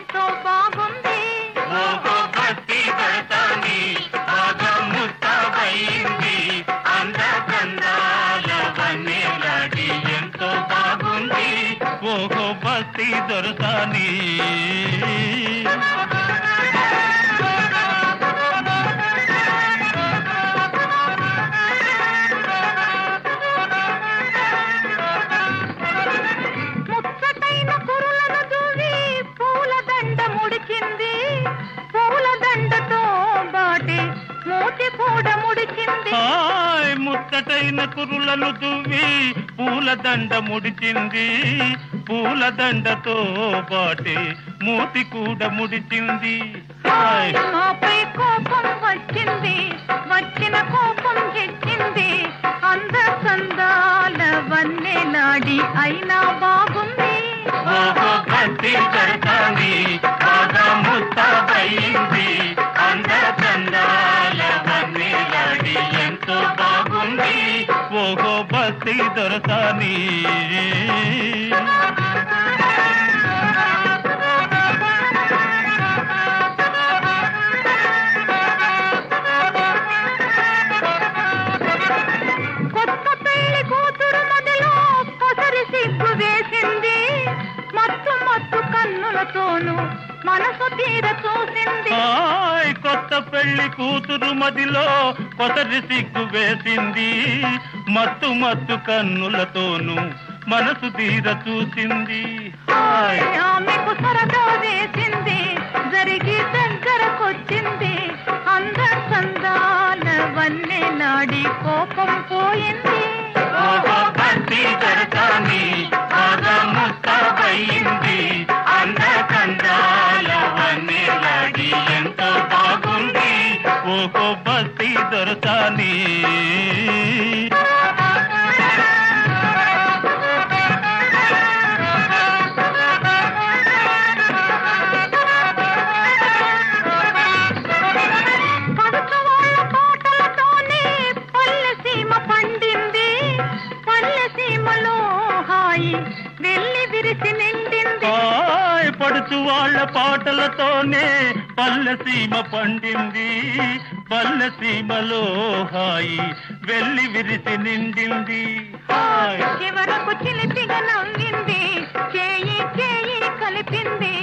ఎంతో బాగుంది ఓహో భక్తి దర్శని బాగా ముస్తాబైంది అంద చందాల వన్నెలాడి ఎంతో బాగుంది ఓహో భక్తి దొరసాని ముచ్చటైన కురులను దూవి పూల దండ ముడిచింది పూల దండతో బాటి మూతి కూడా ముడిచింది హాయ్ ముచ్చటైన కురులను దువ్వి పూలదండ ముడిచింది పూలదండతో పాటి మూతి కూడా ముడిచింది హాయ్ నాపై కోపం వచ్చింది వచ్చిన కోపం తెచ్చింది అంద సందాల వన్నె నాడి అయినా బాగుంది ఓహో భక్తి దర్శని బాగా ముస్తాబైంది అంద చందాల వన్నెలాడి ఎంతో బాగుంది ఓహో భక్తి దొరసాని కొత్త పెళ్లి కూతురు మొదలు పొసరి సిగ్గు వేసింది మత్తు మత్తు కన్నులతోనూ మనసు తీర చూసింది హాయ్ కొత్త పెళ్లి కూతురు మదిలో కొసరి సిగ్గు వేసింది మత్తు మత్తు కన్నులతోనూ మనసు తీర చూసింది హాయ్ ఆమెకు సరదా వేసింది జరిగి దగ్గరకొచ్చింది అంద సందాల వన్నె నాడి కోపం పోయింది ఓహో భక్తి దర్శని బాగా ముస్తాబయింది అంద కందాల వన్నెలాడి ఎంతో బాగుంది ఓహో భక్తి దొరసాని పడుచువాళ్ళ పాటలతోనే పల్లె సీమ పండింది పల్లె సీమలో హాయి వెళ్ళి విరిసి నిండింది హాయ్ పడుచు వాళ్ళ పాటలతోనే పల్లె సీమ పండింది పల్లె సీమలో హాయి వెళ్ళి విరిసి నిండింది హాయ్ చివరకు చిలిపిగా నవ్వింది చేయి చేయి కలిపింది